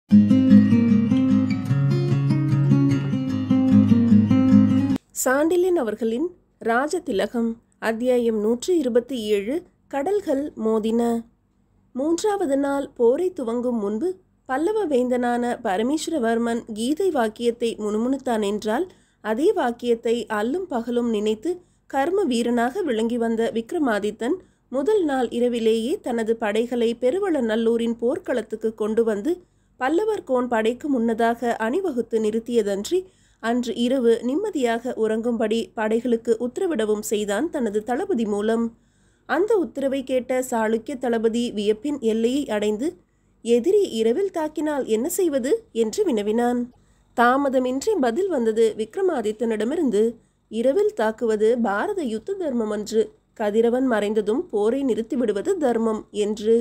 சாண்டிலின் அவர்களின் ராஜதிலகம் அத்தியாயம் நூற்று இருபத்தி ஏழு கடல்கள் மோதின மூன்றாவது நாள் போரை துவங்கும் முன்பு பல்லவ வேந்தனான பரமேஸ்வரவர்மன் கீதை வாக்கியத்தை முணுமுணுத்தான் என்றால் அதே வாக்கியத்தை அல்லும் பகலும் நினைத்து கர்ம வீரனாக விளங்கி வந்த விக்ரமாதித்தன் முதல் நாள் இரவிலேயே தனது படைகளை பெருவள நல்லூரின் போர்க்களத்துக்கு கொண்டு வந்து பல்லவர் கோன் படைக்கு முன்னதாக அணிவகுத்து நிறுத்தியதன்றி அன்று இரவு நிம்மதியாக உறங்கும்படி படைகளுக்கு உத்தரவிடவும் செய்தான் தனது தளபதி மூலம் அந்த உத்தரவை கேட்ட சாளுக்கிய தளபதி வியப்பின் எல்லையை அடைந்து எதிரி இரவில் தாக்கினால் என்ன செய்வது என்று வினவினான் தாமதமின்றி பதில் வந்தது விக்ரமாதித்தனிடமிருந்து இரவில் தாக்குவது பாரத யுத்த தர்மம் அன்று கதிரவன் மறைந்ததும் போரை நிறுத்திவிடுவது தர்மம் என்று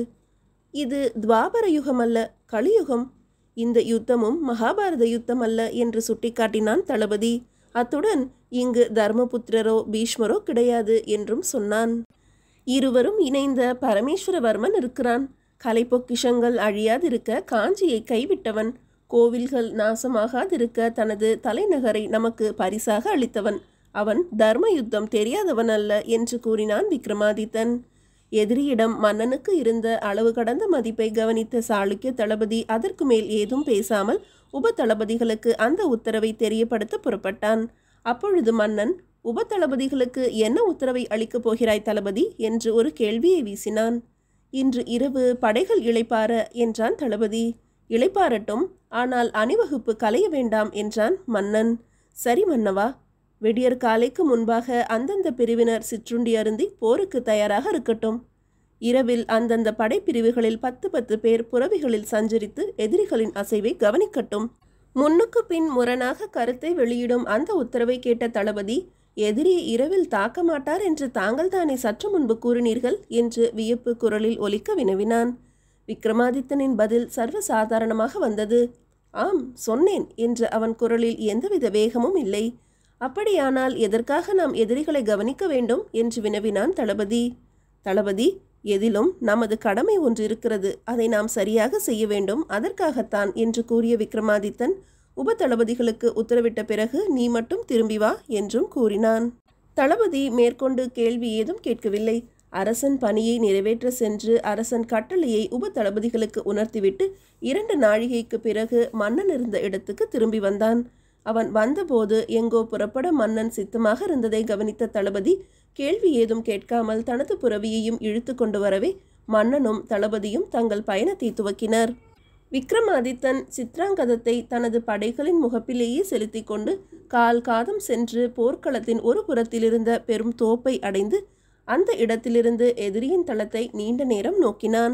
இது துவாபர யுகம் அல்ல கலியுகம் இந்த யுத்தமும் மகாபாரத யுத்தம் அல்ல என்று சுட்டிக்காட்டினான் தளபதி அத்துடன் இங்கு தர்மபுத்திரரோ பீஷ்மரோ கிடையாது என்றும் சொன்னான் இருவரும் இணைந்த பரமேஸ்வரவர்மன் இருக்கிறான் கலை பொக்கிஷங்கள் அழியாதிருக்க காஞ்சியை கைவிட்டவன் கோவில்கள் நாசமாகாதிருக்க தனது தலைநகரை நமக்கு பரிசாக அளித்தவன் அவன் தர்ம யுத்தம் தெரியாதவன் அல்ல என்று கூறினான் விக்ரமாதித்தன் எதிரியிடம் மன்னனுக்கு இருந்த அளவு கடந்த மதிப்பை கவனித்த சாளுக்கிய தளபதி அதற்கு மேல் ஏதும் பேசாமல் உப தளபதிகளுக்கு அந்த உத்தரவை தெரியப்படுத்த புறப்பட்டான் அப்பொழுது மன்னன் உப தளபதிகளுக்கு என்ன உத்தரவை அளிக்கப் போகிறாய் தளபதி என்று ஒரு கேள்வியை வீசினான் இன்று இரவு படைகள் இளைப்பார என்றான் தளபதி இளைப்பாரட்டும் ஆனால் அணிவகுப்பு கலைய வேண்டாம் என்றான் மன்னன் சரி மன்னவா விடியற் காலைக்கு முன்பாக அந்தந்த பிரிவினர் சிற்றுண்டி அருந்தி போருக்கு தயாராக இருக்கட்டும் இரவில் அந்தந்த படைப்பிரிவுகளில் பத்து பத்து பேர் புறவிகளில் சஞ்சரித்து எதிரிகளின் அசைவை கவனிக்கட்டும் முன்னுக்கு பின் முரணாக கருத்தை வெளியிடும் அந்த உத்தரவை கேட்ட தளபதி எதிரி இரவில் தாக்க மாட்டார் என்று தாங்கள் தானே சற்று முன்பு கூறினீர்கள் என்று வியப்பு குரலில் ஒலிக்க வினவினான் விக்ரமாதித்தனின் பதில் சர்வசாதாரணமாக வந்தது ஆம் சொன்னேன் என்று அவன் குரலில் எந்தவித வேகமும் இல்லை அப்படியானால் எதற்காக நாம் எதிரிகளை கவனிக்க வேண்டும் என்று வினவினான் தளபதி தளபதி எதிலும் நமது கடமை ஒன்று இருக்கிறது அதை நாம் சரியாக செய்ய வேண்டும் அதற்காகத்தான் என்று கூறிய விக்ரமாதித்தன் உப தளபதிகளுக்கு உத்தரவிட்ட பிறகு நீ மட்டும் திரும்பி வா என்றும் கூறினான் தளபதி மேற்கொண்டு கேள்வி ஏதும் கேட்கவில்லை அரசன் பணியை நிறைவேற்ற சென்று அரசன் கட்டளையை உப தளபதிகளுக்கு உணர்த்திவிட்டு இரண்டு நாழிகைக்கு பிறகு மன்னன் இருந்த இடத்துக்கு திரும்பி வந்தான் அவன் வந்தபோது எங்கோ புறப்பட மன்னன் சித்தமாக இருந்ததை கவனித்த தளபதி கேள்வி ஏதும் கேட்காமல் தனது புறவியையும் இழுத்து கொண்டு வரவே மன்னனும் தளபதியும் தங்கள் பயணத்தை துவக்கினர் விக்ரமாதித்தன் சித்ராங்கதத்தை தனது படைகளின் முகப்பிலேயே செலுத்தி கொண்டு கால் காதம் சென்று போர்க்களத்தின் ஒரு புறத்திலிருந்த பெரும் தோப்பை அடைந்து அந்த இடத்திலிருந்து எதிரியின் தளத்தை நீண்ட நேரம் நோக்கினான்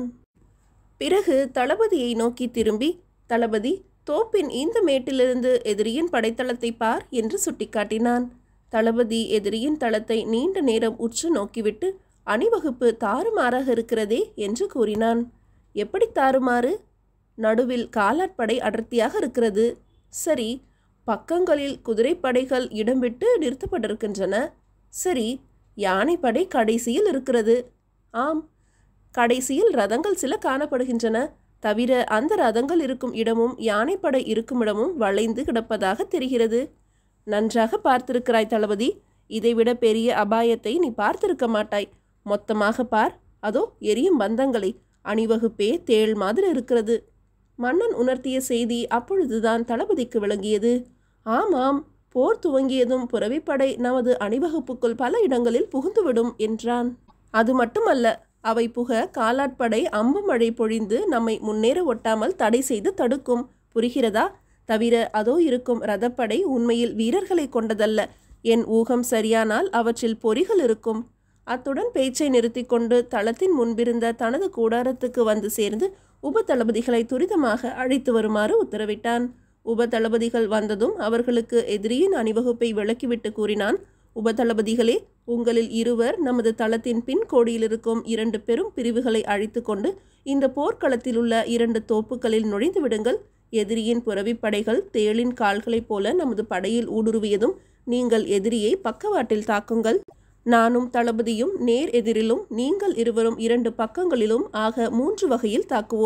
பிறகு தளபதியை நோக்கி திரும்பி தளபதி தோப்பின் இந்த மேட்டிலிருந்து எதிரியின் படைத்தளத்தை பார் என்று சுட்டிக்காட்டினான் தளபதி எதிரியின் தளத்தை நீண்ட நேரம் உற்று நோக்கிவிட்டு அணிவகுப்பு தாறுமாறாக இருக்கிறதே என்று கூறினான் எப்படி தாறுமாறு நடுவில் காலாட்படை அடர்த்தியாக இருக்கிறது சரி பக்கங்களில் குதிரைப்படைகள் இடம் விட்டு நிறுத்தப்பட்டிருக்கின்றன சரி யானைப்படை கடைசியில் இருக்கிறது ஆம் கடைசியில் ரதங்கள் சில காணப்படுகின்றன தவிர அந்த ரதங்கள் இருக்கும் இடமும் யானைப்படை இருக்கும் இடமும் வளைந்து கிடப்பதாக தெரிகிறது நன்றாக பார்த்திருக்கிறாய் தளபதி இதைவிட பெரிய அபாயத்தை நீ பார்த்திருக்க மாட்டாய் மொத்தமாக பார் அதோ எரியும் பந்தங்களை அணிவகுப்பே தேள் மாதிரி இருக்கிறது மன்னன் உணர்த்திய செய்தி அப்பொழுதுதான் தளபதிக்கு விளங்கியது ஆமாம் போர் துவங்கியதும் புறவிப்படை நமது அணிவகுப்புக்குள் பல இடங்களில் புகுந்துவிடும் என்றான் அது மட்டுமல்ல அவை புக காலாட்படை அம்பு மழை பொழிந்து நம்மை முன்னேற ஒட்டாமல் தடை செய்து தடுக்கும் புரிகிறதா தவிர அதோ இருக்கும் ரதப்படை உண்மையில் வீரர்களை கொண்டதல்ல என் ஊகம் சரியானால் அவற்றில் பொறிகள் இருக்கும் அத்துடன் பேச்சை நிறுத்திக்கொண்டு தளத்தின் முன்பிருந்த தனது கூடாரத்துக்கு வந்து சேர்ந்து உப தளபதிகளை துரிதமாக அழைத்து வருமாறு உத்தரவிட்டான் உப தளபதிகள் வந்ததும் அவர்களுக்கு எதிரியின் அணிவகுப்பை விளக்கிவிட்டு கூறினான் உப தளபதிகளே உங்களில் இருவர் நமது தளத்தின் பின் கோடியில் இருக்கும் இரண்டு பெரும் பிரிவுகளை அழைத்து கொண்டு இந்த போர்க்களத்தில் உள்ள இரண்டு தோப்புகளில் நுழைந்து விடுங்கள் எதிரியின் புறவிப்படைகள் தேளின் கால்களைப் போல நமது படையில் ஊடுருவியதும் நீங்கள் எதிரியை பக்கவாட்டில் தாக்குங்கள் நானும் தளபதியும் நேர் எதிரிலும் நீங்கள் இருவரும் இரண்டு பக்கங்களிலும் ஆக மூன்று வகையில் தாக்குவோம்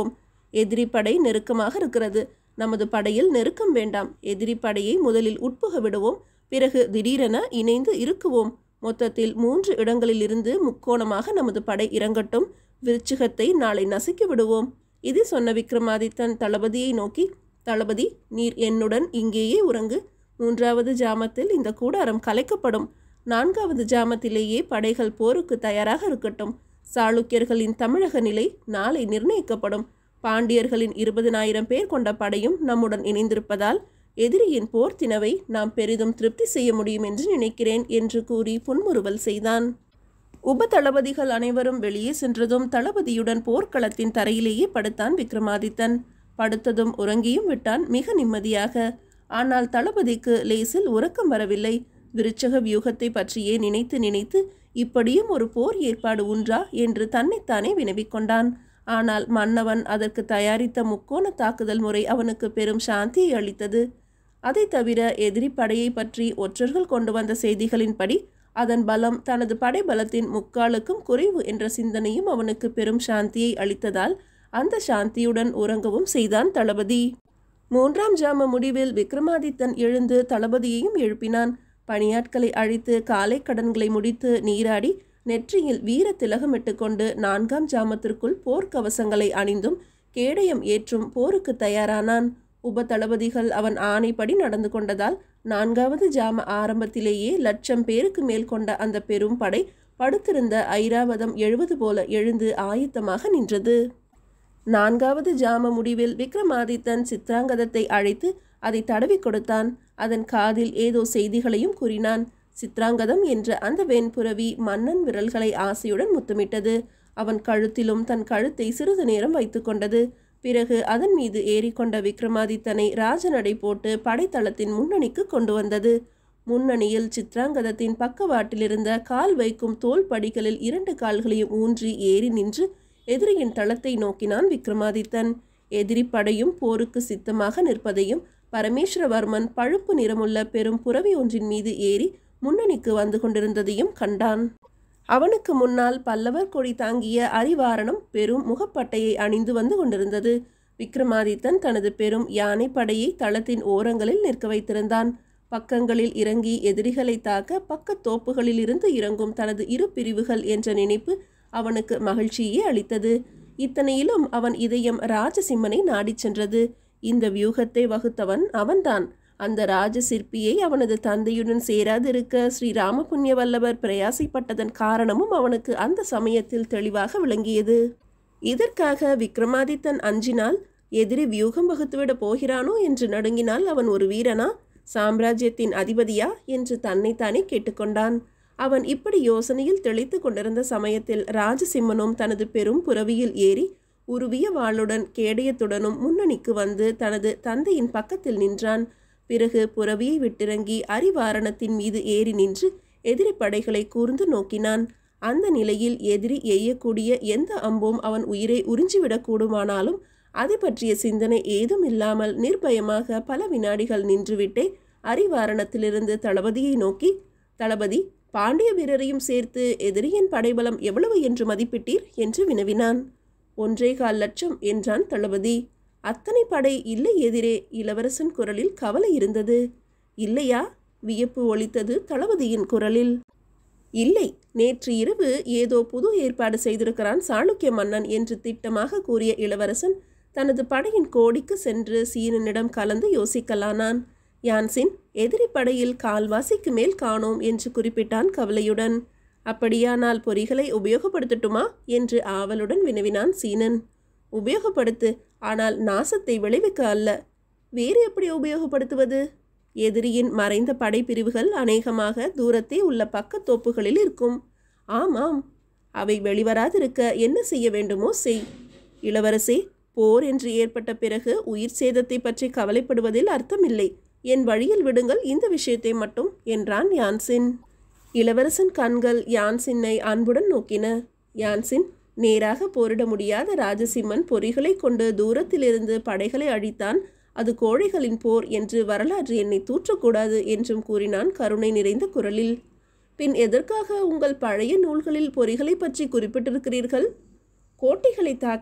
எதிரி படை நெருக்கமாக இருக்கிறது நமது படையில் நெருக்கம் வேண்டாம் எதிரி படையை முதலில் உட்புக விடுவோம் பிறகு திடீரென இணைந்து இருக்குவோம் மொத்தத்தில் மூன்று இடங்களிலிருந்து முக்கோணமாக நமது படை இறங்கட்டும் விருச்சிகத்தை நாளை நசுக்கி விடுவோம் இது சொன்ன விக்ரமாதித்தன் தளபதியை நோக்கி தளபதி நீர் என்னுடன் இங்கேயே உறங்கு மூன்றாவது ஜாமத்தில் இந்த கூடாரம் கலைக்கப்படும் நான்காவது ஜாமத்திலேயே படைகள் போருக்கு தயாராக இருக்கட்டும் சாளுக்கியர்களின் தமிழக நிலை நாளை நிர்ணயிக்கப்படும் பாண்டியர்களின் இருபதினாயிரம் பேர் கொண்ட படையும் நம்முடன் இணைந்திருப்பதால் எதிரியின் போர்த்தினவை நாம் பெரிதும் திருப்தி செய்ய முடியும் என்று நினைக்கிறேன் என்று கூறி புன்முறுவல் செய்தான் உப தளபதிகள் அனைவரும் வெளியே சென்றதும் தளபதியுடன் போர்க்களத்தின் தரையிலேயே படுத்தான் விக்ரமாதித்தன் படுத்ததும் உறங்கியும் விட்டான் மிக நிம்மதியாக ஆனால் தளபதிக்கு லேசில் உறக்கம் வரவில்லை விருச்சக வியூகத்தை பற்றியே நினைத்து நினைத்து இப்படியும் ஒரு போர் ஏற்பாடு உண்டா என்று தன்னைத்தானே வினவிக்கொண்டான் ஆனால் மன்னவன் அதற்கு தயாரித்த முக்கோண தாக்குதல் முறை அவனுக்கு பெரும் சாந்தியை அளித்தது அதை தவிர எதிரி படையை பற்றி ஒற்றர்கள் கொண்டு வந்த செய்திகளின்படி அதன் பலம் தனது படைபலத்தின் முக்காலுக்கும் குறைவு என்ற சிந்தனையும் அவனுக்கு பெரும் சாந்தியை அளித்ததால் அந்த சாந்தியுடன் உறங்கவும் செய்தான் தளபதி மூன்றாம் ஜாம முடிவில் விக்ரமாதித்தன் எழுந்து தளபதியையும் எழுப்பினான் பணியாட்களை அழைத்து காலை கடன்களை முடித்து நீராடி நெற்றியில் வீர திலகமிட்டு கொண்டு நான்காம் ஜாமத்திற்குள் போர்க்கவசங்களை அணிந்தும் கேடயம் ஏற்றும் போருக்கு தயாரானான் உப தளபதிகள் அவன் ஆணைப்படி நடந்து கொண்டதால் நான்காவது ஜாம ஆரம்பத்திலேயே லட்சம் பேருக்கு மேல் கொண்ட அந்த பெரும் படை படுத்திருந்த ஐராவதம் எழுவது போல எழுந்து ஆயத்தமாக நின்றது நான்காவது ஜாம முடிவில் விக்ரமாதித்தன் சித்ராங்கதத்தை அழைத்து அதை தடவி கொடுத்தான் அதன் காதில் ஏதோ செய்திகளையும் கூறினான் சித்ராங்கதம் என்ற அந்த வெண்புறவி மன்னன் விரல்களை ஆசையுடன் முத்தமிட்டது அவன் கழுத்திலும் தன் கழுத்தை சிறிது நேரம் வைத்துக்கொண்டது பிறகு அதன் மீது ஏறிக்கொண்ட விக்ரமாதித்தனை ராஜநடை போட்டு படைத்தளத்தின் முன்னணிக்கு கொண்டு வந்தது முன்னணியில் சித்ராங்கதத்தின் பக்கவாட்டிலிருந்த கால் வைக்கும் தோல் படிகளில் இரண்டு கால்களையும் ஊன்றி ஏறி நின்று எதிரியின் தளத்தை நோக்கினான் விக்ரமாதித்தன் எதிரி படையும் போருக்கு சித்தமாக நிற்பதையும் பரமேஸ்வரவர்மன் பழுப்பு நிறமுள்ள பெரும் புறவி ஒன்றின் மீது ஏறி முன்னணிக்கு வந்து கொண்டிருந்ததையும் கண்டான் அவனுக்கு முன்னால் பல்லவர் கொடி தாங்கிய அரிவாரணம் பெரும் முகப்பட்டையை அணிந்து வந்து கொண்டிருந்தது விக்ரமாதித்தன் தனது பெரும் யானை படையை தளத்தின் ஓரங்களில் நிற்க வைத்திருந்தான் பக்கங்களில் இறங்கி எதிரிகளை தாக்க பக்கத் தோப்புகளில் இருந்து இறங்கும் தனது இரு பிரிவுகள் என்ற நினைப்பு அவனுக்கு மகிழ்ச்சியே அளித்தது இத்தனையிலும் அவன் இதயம் ராஜசிம்மனை நாடிச் சென்றது இந்த வியூகத்தை வகுத்தவன் அவன்தான் அந்த ராஜ சிற்பியை அவனது தந்தையுடன் சேராதிருக்க ஸ்ரீ ராமபுண்ணிய வல்லவர் பிரயாசைப்பட்டதன் காரணமும் அவனுக்கு அந்த சமயத்தில் தெளிவாக விளங்கியது இதற்காக விக்ரமாதித்தன் அஞ்சினால் எதிரி வியூகம் வகுத்துவிடப் போகிறானோ என்று நடுங்கினால் அவன் ஒரு வீரனா சாம்ராஜ்யத்தின் அதிபதியா என்று தன்னைத்தானே கேட்டுக்கொண்டான் அவன் இப்படி யோசனையில் தெளித்து கொண்டிருந்த சமயத்தில் ராஜசிம்மனும் தனது பெரும் புறவியில் ஏறி உருவிய வாளுடன் கேடயத்துடனும் முன்னணிக்கு வந்து தனது தந்தையின் பக்கத்தில் நின்றான் பிறகு புறவியை விட்டிறங்கி அரிவாரணத்தின் மீது ஏறி நின்று எதிரி படைகளை கூர்ந்து நோக்கினான் அந்த நிலையில் எதிரி எய்யக்கூடிய எந்த அம்பும் அவன் உயிரை உறிஞ்சிவிடக்கூடுமானாலும் அதை பற்றிய சிந்தனை ஏதும் இல்லாமல் நிர்பயமாக பல வினாடிகள் நின்றுவிட்டே அரிவாரணத்திலிருந்து தளபதியை நோக்கி தளபதி பாண்டிய வீரரையும் சேர்த்து எதிரியின் படைபலம் எவ்வளவு என்று மதிப்பிட்டீர் என்று வினவினான் ஒன்றே கால் லட்சம் என்றான் தளபதி அத்தனை படை இல்லை எதிரே இளவரசன் குரலில் கவலை இருந்தது இல்லையா வியப்பு ஒலித்தது தளபதியின் குரலில் இல்லை நேற்று இரவு ஏதோ புது ஏற்பாடு செய்திருக்கிறான் சாளுக்கிய மன்னன் என்று திட்டமாக கூறிய இளவரசன் தனது படையின் கோடிக்கு சென்று சீனனிடம் கலந்து யோசிக்கலானான் யான்சின் எதிரி படையில் கால்வாசிக்கு மேல் காணோம் என்று குறிப்பிட்டான் கவலையுடன் அப்படியானால் பொறிகளை உபயோகப்படுத்தட்டுமா என்று ஆவலுடன் வினவினான் சீனன் உபயோகப்படுத்து ஆனால் நாசத்தை விளைவிக்க அல்ல வேறு எப்படி உபயோகப்படுத்துவது எதிரியின் மறைந்த படைப்பிரிவுகள் அநேகமாக தூரத்தே உள்ள பக்கத்தோப்புகளில் இருக்கும் ஆமாம் அவை வெளிவராதிருக்க என்ன செய்ய வேண்டுமோ செய் இளவரசே போர் என்று ஏற்பட்ட பிறகு உயிர் சேதத்தை பற்றி கவலைப்படுவதில் அர்த்தமில்லை என் வழியில் விடுங்கள் இந்த விஷயத்தை மட்டும் என்றான் யான்சின் இளவரசன் கண்கள் யான்சின்னை அன்புடன் நோக்கின யான்சின் நேராக போரிட முடியாத ராஜசிம்மன் பொறிகளை கொண்டு தூரத்திலிருந்து படைகளை அழித்தான் அது கோழைகளின் போர் என்று வரலாறு என்னை தூற்றக்கூடாது என்றும் கூறினான் கருணை நிறைந்த குரலில் பின் எதற்காக உங்கள் பழைய நூல்களில் பொறிகளை பற்றி குறிப்பிட்டிருக்கிறீர்கள் கோட்டைகளை தாக்க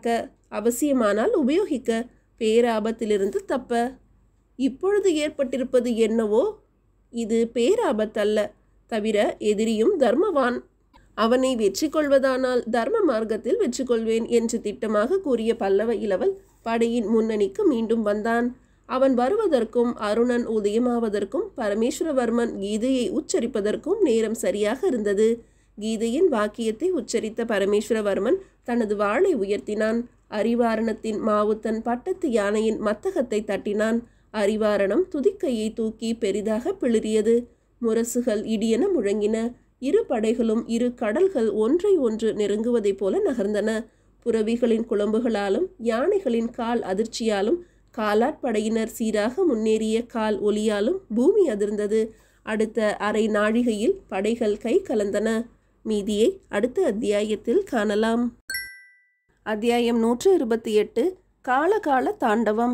அவசியமானால் உபயோகிக்க பேராபத்திலிருந்து தப்ப இப்பொழுது ஏற்பட்டிருப்பது என்னவோ இது பேராபத்தல்ல தவிர எதிரியும் தர்மவான் அவனை வெற்றி கொள்வதானால் தர்ம மார்க்கத்தில் வெற்றி கொள்வேன் என்று திட்டமாக கூறிய பல்லவ இளவல் படையின் முன்னணிக்கு மீண்டும் வந்தான் அவன் வருவதற்கும் அருணன் உதயமாவதற்கும் பரமேஸ்வரவர்மன் கீதையை உச்சரிப்பதற்கும் நேரம் சரியாக இருந்தது கீதையின் வாக்கியத்தை உச்சரித்த பரமேஸ்வரவர்மன் தனது வாளை உயர்த்தினான் அரிவாரணத்தின் மாவுத்தன் பட்டத்து யானையின் மத்தகத்தை தட்டினான் அரிவாரணம் துதிக்கையை தூக்கி பெரிதாக பிளிறியது முரசுகள் இடியென முழங்கின இரு படைகளும் இரு கடல்கள் ஒன்றை ஒன்று நெருங்குவதைப் போல நகர்ந்தன புறவிகளின் குழம்புகளாலும் யானைகளின் கால் அதிர்ச்சியாலும் காலாட்படையினர் சீராக முன்னேறிய கால் ஒலியாலும் பூமி அதிர்ந்தது அடுத்த அரை நாழிகையில் படைகள் கை கலந்தன மீதியை அடுத்த அத்தியாயத்தில் காணலாம் அத்தியாயம் நூற்று இருபத்தி எட்டு காலகால தாண்டவம்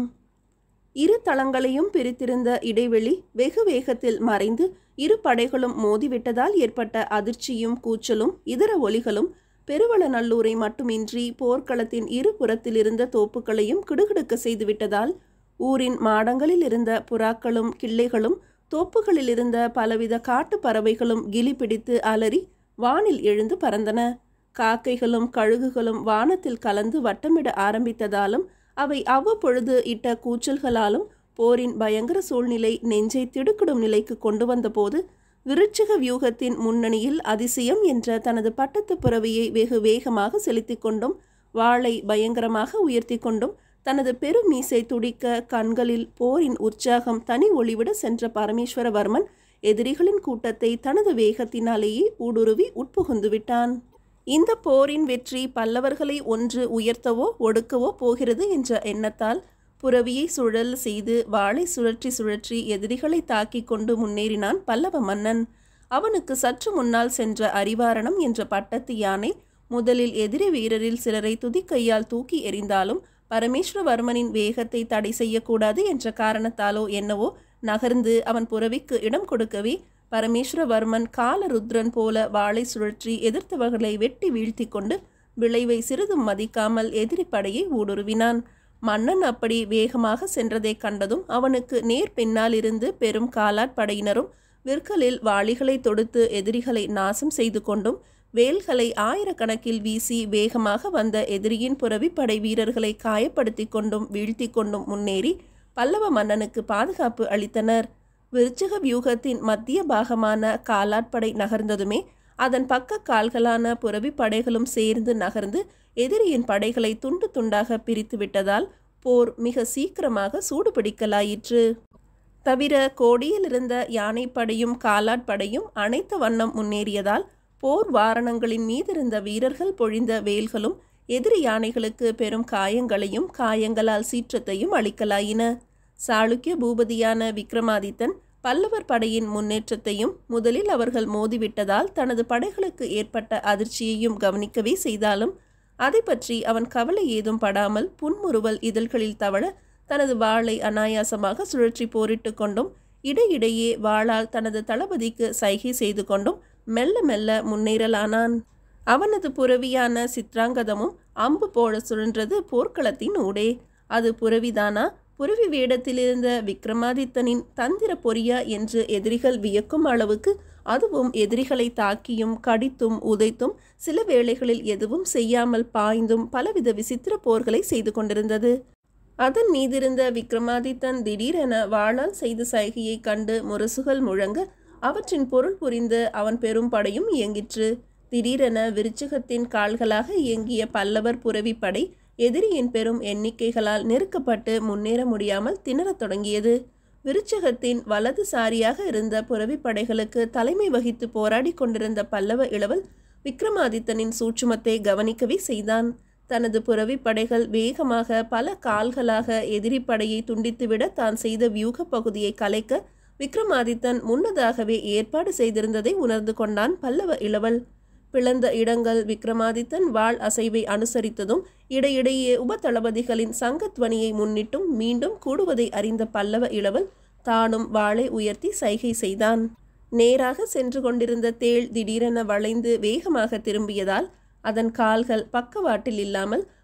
இரு தளங்களையும் பிரித்திருந்த இடைவெளி வெகு வேகத்தில் மறைந்து இரு படைகளும் மோதிவிட்டதால் ஏற்பட்ட அதிர்ச்சியும் கூச்சலும் இதர ஒலிகளும் பெருவளநல்லூரை மட்டுமின்றி போர்க்களத்தின் இரு புறத்தில் இருந்த தோப்புகளையும் கிடுகிடுக்க செய்துவிட்டதால் ஊரின் மாடங்களில் இருந்த புறாக்களும் கிள்ளைகளும் தோப்புகளில் இருந்த பலவித காட்டு பறவைகளும் கிளி பிடித்து அலறி வானில் எழுந்து பறந்தன காக்கைகளும் கழுகுகளும் வானத்தில் கலந்து வட்டமிட ஆரம்பித்ததாலும் அவை அவ்வப்பொழுது இட்ட கூச்சல்களாலும் போரின் பயங்கர சூழ்நிலை நெஞ்சை திடுக்கிடும் நிலைக்கு கொண்டு வந்தபோது விருட்சிக வியூகத்தின் முன்னணியில் அதிசயம் என்ற தனது பட்டத்து புறவியை வெகு வேகமாக செலுத்திக் கொண்டும் வாளை பயங்கரமாக உயர்த்தி கொண்டும் தனது பெரும் மீசை துடிக்க கண்களில் போரின் உற்சாகம் தனி ஒளிவிட சென்ற பரமேஸ்வரவர்மன் எதிரிகளின் கூட்டத்தை தனது வேகத்தினாலேயே ஊடுருவி உட்புகுந்து விட்டான் இந்த போரின் வெற்றி பல்லவர்களை ஒன்று உயர்த்தவோ ஒடுக்கவோ போகிறது என்ற எண்ணத்தால் புறவியை சுழல் செய்து வாளை சுழற்றி சுழற்றி எதிரிகளை தாக்கிக் கொண்டு முன்னேறினான் பல்லவ மன்னன் அவனுக்கு சற்று முன்னால் சென்ற அரிவாரணம் என்ற பட்டத்து யானை முதலில் எதிரி வீரரில் சிலரை துதிக்கையால் தூக்கி எறிந்தாலும் பரமேஸ்வரவர்மனின் வேகத்தை தடை செய்யக்கூடாது என்ற காரணத்தாலோ என்னவோ நகர்ந்து அவன் புறவிக்கு இடம் கொடுக்கவே பரமேஸ்வரவர்மன் காலருத்ரன் போல வாளை சுழற்றி எதிர்த்தவர்களை வெட்டி வீழ்த்தி கொண்டு விளைவை சிறிதும் மதிக்காமல் எதிரி படையை ஊடுருவினான் மன்னன் அப்படி வேகமாக சென்றதை கண்டதும் அவனுக்கு நேர் பின்னால் இருந்து பெரும் காலாட்படையினரும் விற்களில் வாளிகளை தொடுத்து எதிரிகளை நாசம் செய்து கொண்டும் வேல்களை ஆயிரக்கணக்கில் வீசி வேகமாக வந்த எதிரியின் புறவிப்படை வீரர்களை காயப்படுத்தி கொண்டும் வீழ்த்தி கொண்டும் முன்னேறி பல்லவ மன்னனுக்கு பாதுகாப்பு அளித்தனர் விருச்சக வியூகத்தின் மத்திய பாகமான காலாட்படை நகர்ந்ததுமே அதன் பக்க கால்களான புறவி படைகளும் சேர்ந்து நகர்ந்து எதிரியின் படைகளை துண்டு துண்டாக பிரித்து விட்டதால் போர் மிக சீக்கிரமாக சூடுபிடிக்கலாயிற்று தவிர கோடியில் இருந்த யானைப்படையும் காலாட்படையும் அனைத்த வண்ணம் முன்னேறியதால் போர் வாரணங்களின் மீதிருந்த வீரர்கள் பொழிந்த வேல்களும் எதிரி யானைகளுக்கு பெரும் காயங்களையும் காயங்களால் சீற்றத்தையும் அளிக்கலாயின சாளுக்கிய பூபதியான விக்ரமாதித்தன் பல்லவர் படையின் முன்னேற்றத்தையும் முதலில் அவர்கள் மோதிவிட்டதால் தனது படைகளுக்கு ஏற்பட்ட அதிர்ச்சியையும் கவனிக்கவே செய்தாலும் அதை பற்றி அவன் கவலை ஏதும் படாமல் புன்முறுவல் இதழ்களில் தவழ தனது வாளை அனாயாசமாக சுழற்றி போரிட்டு கொண்டும் இடையிடையே வாளால் தனது தளபதிக்கு சைகை செய்து கொண்டும் மெல்ல மெல்ல முன்னேறலானான் அவனது புறவியான சித்ராங்கதமும் அம்பு போல சுழன்றது போர்க்களத்தின் ஊடே அது புறவிதானா புறவி வேடத்திலிருந்த விக்ரமாதித்தனின் தந்திர பொறியா என்று எதிரிகள் வியக்கும் அளவுக்கு அதுவும் எதிரிகளை தாக்கியும் கடித்தும் உதைத்தும் சில வேளைகளில் எதுவும் செய்யாமல் பாய்ந்தும் பலவித விசித்திர போர்களை செய்து கொண்டிருந்தது அதன் மீதிருந்த விக்ரமாதித்தன் திடீரென வாளால் செய்த சைகையை கண்டு முரசுகள் முழங்க அவற்றின் பொருள் புரிந்து அவன் பெரும் படையும் இயங்கிற்று திடீரென விருச்சிகத்தின் கால்களாக இயங்கிய பல்லவர் புரவி படை எதிரியின் பெரும் எண்ணிக்கைகளால் நெருக்கப்பட்டு முன்னேற முடியாமல் திணறத் தொடங்கியது விருச்சகத்தின் வலதுசாரியாக இருந்த புரவி படைகளுக்கு தலைமை வகித்து போராடி கொண்டிருந்த பல்லவ இளவல் விக்ரமாதித்தனின் சூட்சுமத்தை கவனிக்கவே செய்தான் தனது புரவி படைகள் வேகமாக பல கால்களாக எதிரி படையை துண்டித்துவிட தான் செய்த வியூக பகுதியை கலைக்க விக்ரமாதித்தன் முன்னதாகவே ஏற்பாடு செய்திருந்ததை உணர்ந்து கொண்டான் பல்லவ இளவல் பிளந்த இடங்கள் விக்ரமாதித்தன் வாள் அசைவை அனுசரித்ததும் இடையிடையே உபதளபதிகளின் சங்கத்வனியை முன்னிட்டும் மீண்டும் கூடுவதை அறிந்த பல்லவ இளவல் தானும் வாளை உயர்த்தி சைகை செய்தான் நேராக சென்று கொண்டிருந்த தேள் திடீரென வளைந்து வேகமாக திரும்பியதால் அதன் கால்கள் பக்கவாட்டில் இல்லாமல்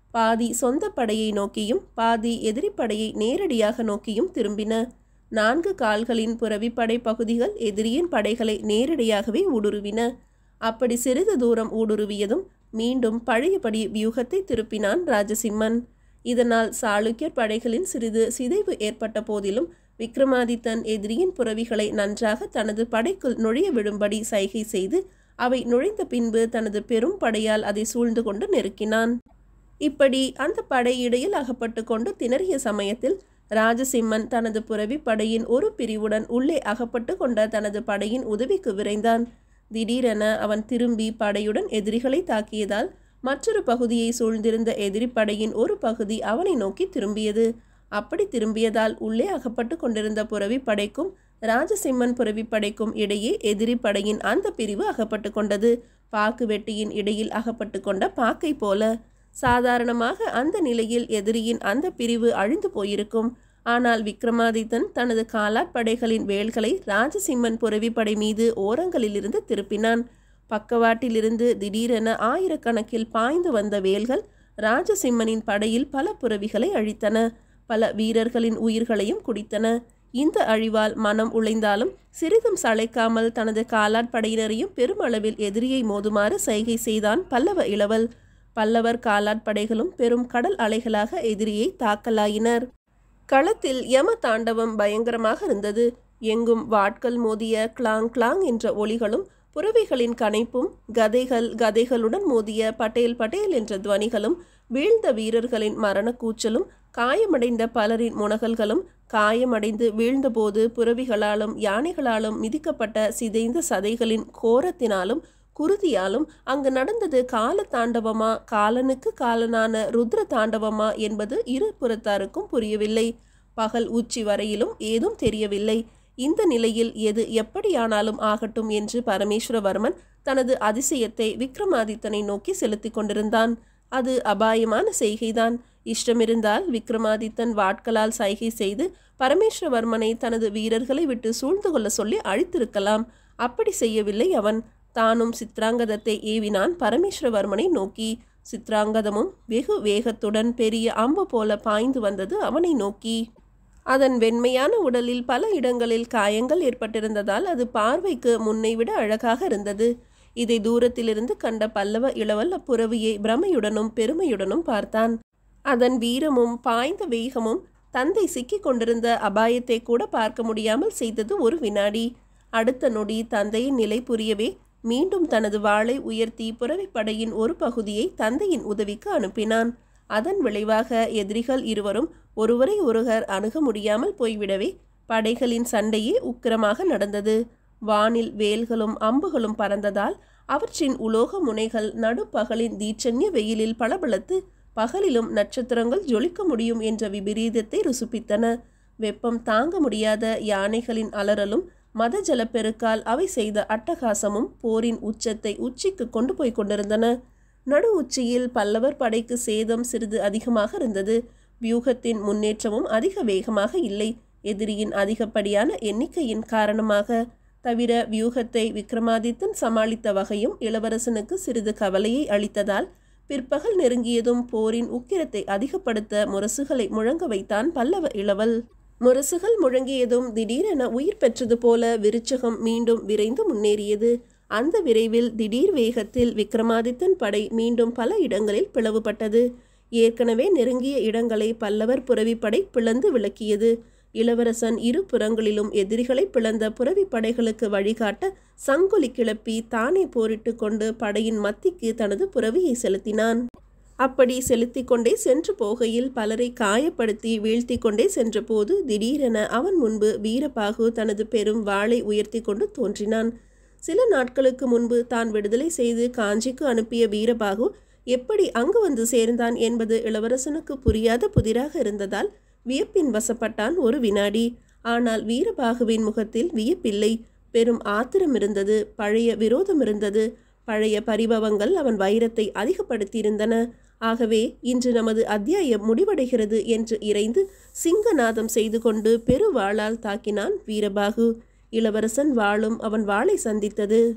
பாதி சொந்த படையை நோக்கியும் பாதி எதிரி படையை நேரடியாக நோக்கியும் திரும்பின நான்கு கால்களின் புறவிப்படை பகுதிகள் எதிரியின் படைகளை நேரடியாகவே ஊடுருவின அப்படி சிறிது தூரம் ஊடுருவியதும் மீண்டும் பழையபடி வியூகத்தை திருப்பினான் ராஜசிம்மன் இதனால் சாளுக்கியர் படைகளின் சிறிது சிதைவு ஏற்பட்ட போதிலும் விக்ரமாதித்தன் எதிரியின் புறவிகளை நன்றாக தனது படைக்குள் நுழைய விடும்படி சைகை செய்து அவை நுழைந்த பின்பு தனது பெரும் படையால் அதை சூழ்ந்து கொண்டு நெருக்கினான் இப்படி அந்த படை இடையில் அகப்பட்டு கொண்டு திணறிய சமயத்தில் ராஜசிம்மன் தனது புறவி படையின் ஒரு பிரிவுடன் உள்ளே அகப்பட்டு கொண்ட தனது படையின் உதவிக்கு விரைந்தான் திடீரென அவன் திரும்பி படையுடன் எதிரிகளை தாக்கியதால் மற்றொரு பகுதியை சூழ்ந்திருந்த எதிரி படையின் ஒரு பகுதி அவனை நோக்கி திரும்பியது அப்படி திரும்பியதால் உள்ளே அகப்பட்டு கொண்டிருந்த புறவி படைக்கும் ராஜசிம்மன் புறவி படைக்கும் இடையே எதிரி படையின் அந்த பிரிவு அகப்பட்டு கொண்டது பாக்கு வெட்டியின் இடையில் அகப்பட்டு கொண்ட பாக்கை போல சாதாரணமாக அந்த நிலையில் எதிரியின் அந்த பிரிவு அழிந்து போயிருக்கும் ஆனால் விக்ரமாதித்தன் தனது காலாட் படைகளின் வேல்களை ராஜசிம்மன் புறவி படை மீது ஓரங்களிலிருந்து திருப்பினான் பக்கவாட்டிலிருந்து திடீரென ஆயிரக்கணக்கில் பாய்ந்து வந்த வேல்கள் ராஜசிம்மனின் படையில் பல புறவிகளை அழித்தன பல வீரர்களின் உயிர்களையும் குடித்தன இந்த அழிவால் மனம் உழைந்தாலும் சிறிதும் சளைக்காமல் தனது காலாட் படையினரையும் பெருமளவில் எதிரியை மோதுமாறு சைகை செய்தான் பல்லவ இளவல் பல்லவர் காலாட் படைகளும் பெரும் கடல் அலைகளாக எதிரியை தாக்கலாயினர் களத்தில் யம தாண்டவம் பயங்கரமாக இருந்தது எங்கும் வாட்கள் மோதிய கிளாங் கிளாங் என்ற ஒளிகளும் புறவிகளின் கனைப்பும் கதைகள் கதைகளுடன் மோதிய பட்டேல் பட்டேல் என்ற துவனிகளும் வீழ்ந்த வீரர்களின் மரணக் கூச்சலும் காயமடைந்த பலரின் முனகல்களும் காயமடைந்து வீழ்ந்தபோது புறவிகளாலும் யானைகளாலும் மிதிக்கப்பட்ட சிதைந்த சதைகளின் கோரத்தினாலும் குருதியாலும் அங்கு நடந்தது கால தாண்டவமா காலனுக்கு காலனான ருத்ர தாண்டவமா என்பது இரு புறத்தாருக்கும் புரியவில்லை பகல் உச்சி வரையிலும் ஏதும் தெரியவில்லை இந்த நிலையில் எது எப்படியானாலும் ஆகட்டும் என்று பரமேஸ்வரவர்மன் தனது அதிசயத்தை விக்ரமாதித்தனை நோக்கி செலுத்திக் கொண்டிருந்தான் அது அபாயமான செய்கைதான் இஷ்டமிருந்தால் விக்ரமாதித்தன் வாட்களால் சைகை செய்து பரமேஸ்வரவர்மனை தனது வீரர்களை விட்டு சூழ்ந்து கொள்ள சொல்லி அழித்திருக்கலாம் அப்படி செய்யவில்லை அவன் தானும் சித்ராங்கதத்தை ஏவினான் பரமேஸ்வரவர்மனை நோக்கி சித்ராங்கதமும் வெகு வேகத்துடன் பெரிய அம்பு போல பாய்ந்து வந்தது அவனை நோக்கி அதன் வெண்மையான உடலில் பல இடங்களில் காயங்கள் ஏற்பட்டிருந்ததால் அது பார்வைக்கு முன்னை விட அழகாக இருந்தது இதை தூரத்திலிருந்து கண்ட பல்லவ இளவல் அப்புறவியை பிரமையுடனும் பெருமையுடனும் பார்த்தான் அதன் வீரமும் பாய்ந்த வேகமும் தந்தை சிக்கிக் கொண்டிருந்த அபாயத்தை கூட பார்க்க முடியாமல் செய்தது ஒரு வினாடி அடுத்த நொடி தந்தையின் நிலை புரியவே மீண்டும் தனது வாளை உயர்த்தி புறவிப்படையின் ஒரு பகுதியை தந்தையின் உதவிக்கு அனுப்பினான் அதன் விளைவாக எதிரிகள் இருவரும் ஒருவரை ஒருவர் அணுக முடியாமல் போய்விடவே படைகளின் சண்டையே உக்கிரமாக நடந்தது வானில் வேல்களும் அம்புகளும் பறந்ததால் அவற்றின் உலோக முனைகள் நடுப்பகலின் தீட்சண்ய வெயிலில் பளபளத்து பகலிலும் நட்சத்திரங்கள் ஜொலிக்க முடியும் என்ற விபரீதத்தை ருசுப்பித்தன வெப்பம் தாங்க முடியாத யானைகளின் அலறலும் மத ஜலப்பெருக்கால் அவை செய்த அட்டகாசமும் போரின் உச்சத்தை உச்சிக்கு கொண்டு போய் கொண்டிருந்தன நடு உச்சியில் பல்லவர் படைக்கு சேதம் சிறிது அதிகமாக இருந்தது வியூகத்தின் முன்னேற்றமும் அதிக வேகமாக இல்லை எதிரியின் அதிகப்படியான எண்ணிக்கையின் காரணமாக தவிர வியூகத்தை விக்ரமாதித்தன் சமாளித்த வகையும் இளவரசனுக்கு சிறிது கவலையை அளித்ததால் பிற்பகல் நெருங்கியதும் போரின் உக்கிரத்தை அதிகப்படுத்த முரசுகளை முழங்க வைத்தான் பல்லவ இளவல் முரசுகள் முழங்கியதும் திடீரென உயிர் பெற்றது போல விருச்சகம் மீண்டும் விரைந்து முன்னேறியது அந்த விரைவில் திடீர் வேகத்தில் விக்ரமாதித்தன் படை மீண்டும் பல இடங்களில் பிளவுபட்டது ஏற்கனவே நெருங்கிய இடங்களை பல்லவர் புறவிப்படை பிளந்து விளக்கியது இளவரசன் இரு புறங்களிலும் எதிரிகளை பிளந்த புறவிப் படைகளுக்கு வழிகாட்ட சங்கொலி கிளப்பி தானே போரிட்டு கொண்டு படையின் மத்திக்கு தனது புறவியை செலுத்தினான் அப்படி செலுத்தி கொண்டே சென்று போகையில் பலரை காயப்படுத்தி வீழ்த்தி கொண்டே சென்றபோது திடீரென அவன் முன்பு வீரபாகு தனது பெரும் வாளை உயர்த்தி கொண்டு தோன்றினான் சில நாட்களுக்கு முன்பு தான் விடுதலை செய்து காஞ்சிக்கு அனுப்பிய வீரபாகு எப்படி அங்கு வந்து சேர்ந்தான் என்பது இளவரசனுக்கு புரியாத புதிராக இருந்ததால் வியப்பின் வசப்பட்டான் ஒரு வினாடி ஆனால் வீரபாகுவின் முகத்தில் வியப்பில்லை பெரும் ஆத்திரம் இருந்தது பழைய விரோதம் இருந்தது பழைய பரிபவங்கள் அவன் வைரத்தை அதிகப்படுத்தியிருந்தன ஆகவே இன்று நமது அத்தியாயம் முடிவடைகிறது என்று இறைந்து சிங்கநாதம் செய்து கொண்டு பெருவாளால் தாக்கினான் வீரபாகு இளவரசன் வாளும் அவன் வாளை சந்தித்தது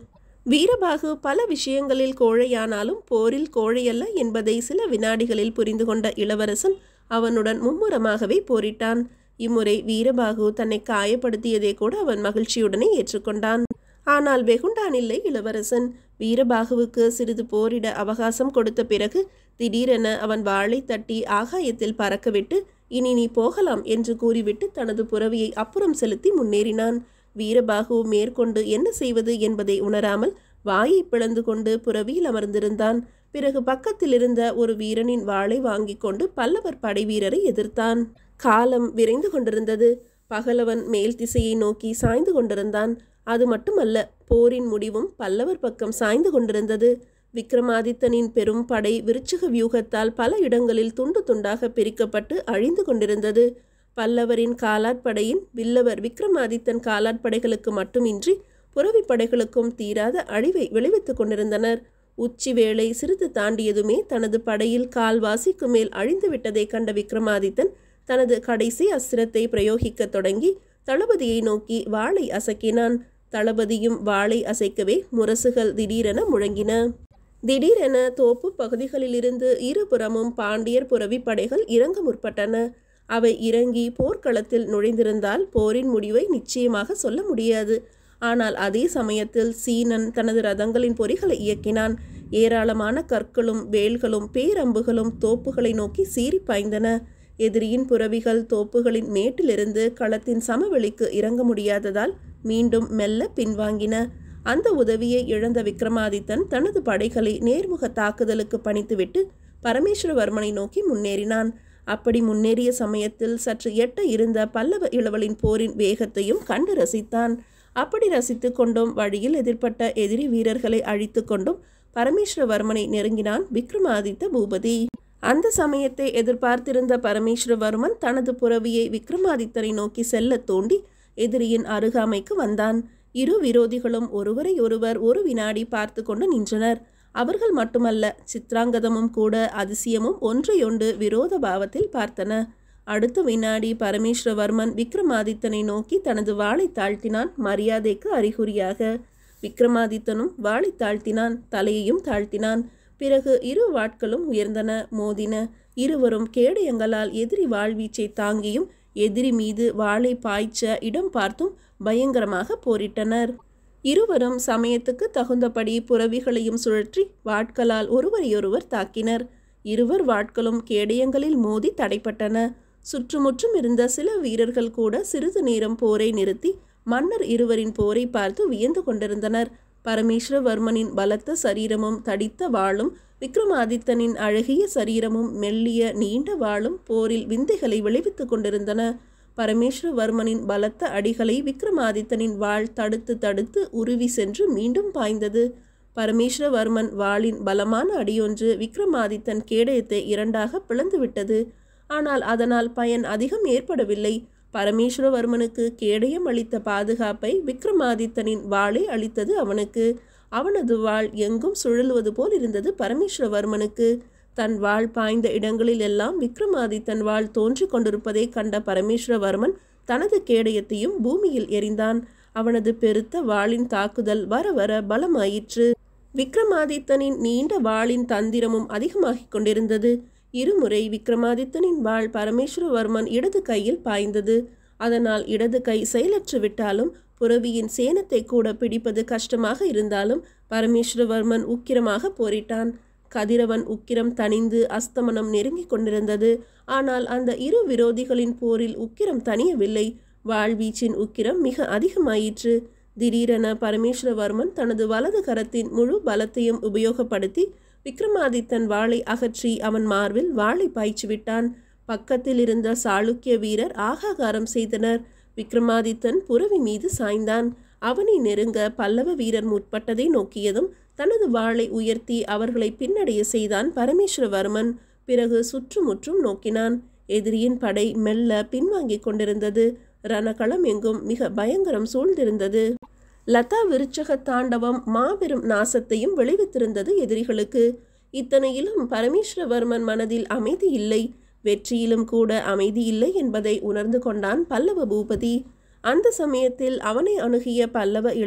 வீரபாகு பல விஷயங்களில் கோழையானாலும் போரில் கோழையல்ல என்பதை சில வினாடிகளில் புரிந்து கொண்ட இளவரசன் அவனுடன் மும்முரமாகவே போரிட்டான் இம்முறை வீரபாகு தன்னை காயப்படுத்தியதை கூட அவன் மகிழ்ச்சியுடனே ஏற்றுக்கொண்டான் ஆனால் வெகுண்டான் இல்லை இளவரசன் வீரபாகுவுக்கு சிறிது போரிட அவகாசம் கொடுத்த பிறகு திடீரென அவன் வாளை தட்டி ஆகாயத்தில் பறக்கவிட்டு இனி நீ போகலாம் என்று கூறிவிட்டு தனது புறவியை அப்புறம் செலுத்தி முன்னேறினான் வீரபாகு மேற்கொண்டு என்ன செய்வது என்பதை உணராமல் வாயை பிளந்து கொண்டு புறவியில் அமர்ந்திருந்தான் பிறகு பக்கத்தில் இருந்த ஒரு வீரனின் வாளை வாங்கி கொண்டு பல்லவர் படை வீரரை எதிர்த்தான் காலம் விரைந்து கொண்டிருந்தது பகலவன் மேல் திசையை நோக்கி சாய்ந்து கொண்டிருந்தான் அது மட்டுமல்ல போரின் முடிவும் பல்லவர் பக்கம் சாய்ந்து கொண்டிருந்தது விக்ரமாதித்தனின் பெரும் படை விருச்சிக வியூகத்தால் பல இடங்களில் துண்டு துண்டாக பிரிக்கப்பட்டு அழிந்து கொண்டிருந்தது பல்லவரின் காலாட்படையின் வில்லவர் விக்ரமாதித்தன் காலாட்படைகளுக்கு மட்டுமின்றி புறவி படைகளுக்கும் தீராத அழிவை விளைவித்துக் கொண்டிருந்தனர் உச்சி வேளை சிறிது தாண்டியதுமே தனது படையில் கால்வாசிக்கு மேல் அழிந்து விட்டதை கண்ட விக்ரமாதித்தன் தனது கடைசி அஸ்திரத்தை பிரயோகிக்கத் தொடங்கி தளபதியை நோக்கி வாளை அசக்கினான் தளபதியும் வாளை அசைக்கவே முரசுகள் திடீரென முழங்கின திடீரென தோப்பு பகுதிகளிலிருந்து இருபுறமும் பாண்டியர் புறவி படைகள் இறங்க முற்பட்டன அவை இறங்கி போர்க்களத்தில் நுழைந்திருந்தால் போரின் முடிவை நிச்சயமாக சொல்ல முடியாது ஆனால் அதே சமயத்தில் சீனன் தனது ரதங்களின் பொறிகளை இயக்கினான் ஏராளமான கற்களும் வேல்களும் பேரம்புகளும் தோப்புகளை நோக்கி சீறி பாய்ந்தன எதிரியின் புறவிகள் தோப்புகளின் மேட்டிலிருந்து களத்தின் சமவெளிக்கு இறங்க முடியாததால் மீண்டும் மெல்ல பின்வாங்கின அந்த உதவியை இழந்த விக்ரமாதித்தன் தனது படைகளை நேர்முக தாக்குதலுக்கு பணித்துவிட்டு பரமேஸ்வரவர்மனை நோக்கி முன்னேறினான் அப்படி முன்னேறிய சமயத்தில் சற்று எட்ட இருந்த பல்லவ இளவலின் போரின் வேகத்தையும் கண்டு ரசித்தான் அப்படி ரசித்து கொண்டும் வழியில் எதிர்ப்பட்ட எதிரி வீரர்களை அழித்து கொண்டும் பரமேஸ்வரவர்மனை நெருங்கினான் விக்ரமாதித்த பூபதி அந்த சமயத்தை எதிர்பார்த்திருந்த பரமேஸ்வரவர்மன் தனது புறவியை விக்ரமாதித்தனை நோக்கி செல்ல தோண்டி எதிரியின் அருகாமைக்கு வந்தான் இரு விரோதிகளும் ஒருவரை ஒருவர் ஒரு வினாடி பார்த்து கொண்டு நின்றனர் அவர்கள் மட்டுமல்ல சித்ராங்கதமும் கூட அதிசயமும் ஒன்றையொன்று விரோத பாவத்தில் பார்த்தன அடுத்த வினாடி பரமேஸ்வரவர்மன் விக்ரமாதித்தனை நோக்கி தனது வாளை தாழ்த்தினான் மரியாதைக்கு அறிகுறியாக விக்ரமாதித்தனும் வாளை தாழ்த்தினான் தலையையும் தாழ்த்தினான் பிறகு இரு வாட்களும் உயர்ந்தன மோதின இருவரும் கேடயங்களால் எதிரி வாழ்வீச்சை தாங்கியும் எதிரி மீது வாளை பாய்ச்ச இடம் பார்த்தும் பயங்கரமாக போரிட்டனர் இருவரும் சமயத்துக்கு தகுந்தபடி புறவிகளையும் சுழற்றி வாட்களால் ஒருவரையொருவர் தாக்கினர் இருவர் வாட்களும் கேடயங்களில் மோதி தடைப்பட்டன சுற்றுமுற்றும் இருந்த சில வீரர்கள் கூட சிறிது நேரம் போரை நிறுத்தி மன்னர் இருவரின் போரை பார்த்து வியந்து கொண்டிருந்தனர் பரமேஸ்வரவர்மனின் பலத்த சரீரமும் தடித்த வாளும் விக்ரமாதித்தனின் அழகிய சரீரமும் மெல்லிய நீண்ட வாளும் போரில் விந்தைகளை விளைவித்துக் கொண்டிருந்தன பரமேஸ்வரவர்மனின் பலத்த அடிகளை விக்ரமாதித்தனின் வாள் தடுத்து தடுத்து உருவி சென்று மீண்டும் பாய்ந்தது பரமேஸ்வரவர்மன் வாளின் பலமான அடியொன்று விக்ரமாதித்தன் கேடயத்தை இரண்டாக பிளந்துவிட்டது ஆனால் அதனால் பயன் அதிகம் ஏற்படவில்லை பரமேஸ்வரவர்மனுக்கு கேடயம் அளித்த பாதுகாப்பை விக்ரமாதித்தனின் வாளே அளித்தது அவனுக்கு அவனது வாள் எங்கும் சுழலுவது போல் இருந்தது பரமேஸ்வரவர்மனுக்கு தன் வாள் பாய்ந்த இடங்களில் எல்லாம் விக்ரமாதித்தன் வாள் தோன்றிக் கொண்டிருப்பதை கண்ட பரமேஸ்வரவர்மன் தனது கேடயத்தையும் பூமியில் எறிந்தான் அவனது பெருத்த வாளின் தாக்குதல் வர வர பலமாயிற்று விக்ரமாதித்தனின் நீண்ட வாளின் தந்திரமும் அதிகமாகிக் கொண்டிருந்தது இருமுறை விக்ரமாதித்தனின் வாள் பரமேஸ்வரவர்மன் இடது கையில் பாய்ந்தது அதனால் இடது கை செயலற்று விட்டாலும் புரவியின் சேனத்தை கூட பிடிப்பது கஷ்டமாக இருந்தாலும் பரமேஸ்வரவர்மன் உக்கிரமாக போரிட்டான் கதிரவன் உக்கிரம் தணிந்து அஸ்தமனம் நெருங்கிக் கொண்டிருந்தது ஆனால் அந்த இரு விரோதிகளின் போரில் உக்கிரம் தணியவில்லை வாழ்வீச்சின் உக்கிரம் மிக அதிகமாயிற்று திடீரென பரமேஸ்வரவர்மன் தனது வலது கரத்தின் முழு பலத்தையும் உபயோகப்படுத்தி விக்ரமாதித்தன் வாளை அகற்றி அவன் மார்பில் வாளை பாய்ச்சி விட்டான் பக்கத்தில் இருந்த சாளுக்கிய வீரர் ஆகாகாரம் செய்தனர் விக்ரமாதித்தன் புரவி மீது சாய்ந்தான் அவனை நெருங்க பல்லவ வீரர் முற்பட்டதை நோக்கியதும் தனது வாளை உயர்த்தி அவர்களை பின்னடைய செய்தான் பரமேஸ்வரவர்மன் பிறகு சுற்றுமுற்றும் நோக்கினான் எதிரியின் படை மெல்ல பின்வாங்கிக் கொண்டிருந்தது ரணகளம் எங்கும் மிக பயங்கரம் சூழ்ந்திருந்தது லதா விருச்சக தாண்டவம் மாபெரும் நாசத்தையும் விளைவித்திருந்தது எதிரிகளுக்கு இத்தனையிலும் பரமேஸ்வரவர்மன் மனதில் அமைதி இல்லை வெற்றியிலும் கூட அமைதி இல்லை என்பதை உணர்ந்து கொண்டான் பல்லவ பூபதி அந்த சமயத்தில் அவனை அணுகிய பல்லவ இளவல்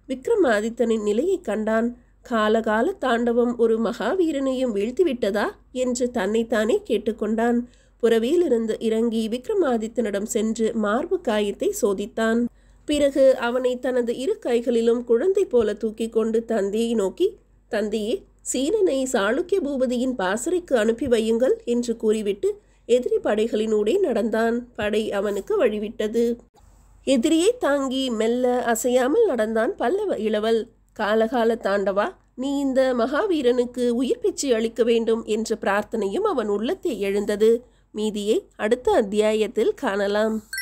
விக்ரமாதித்தனின் நிலையை கண்டான் காலகால தாண்டவம் ஒரு மகாவீரனையும் வீழ்த்திவிட்டதா என்று தன்னைத்தானே கேட்டுக்கொண்டான் புறவியிலிருந்து இறங்கி விக்ரமாதித்தனிடம் சென்று மார்பு காயத்தை சோதித்தான் பிறகு அவனை தனது இரு கைகளிலும் குழந்தை போல தூக்கி கொண்டு தந்தையை நோக்கி தந்தையே சீனனை சாளுக்கிய பூபதியின் பாசறைக்கு அனுப்பி வையுங்கள் என்று கூறிவிட்டு எதிரி படைகளினூடே நடந்தான் படை அவனுக்கு வழிவிட்டது எதிரியை தாங்கி மெல்ல அசையாமல் நடந்தான் பல்லவ இளவல் காலகால தாண்டவா நீ இந்த மகாவீரனுக்கு உயிர் பிச்சை அளிக்க வேண்டும் என்ற பிரார்த்தனையும் அவன் உள்ளத்தை எழுந்தது மீதியை அடுத்த அத்தியாயத்தில் காணலாம்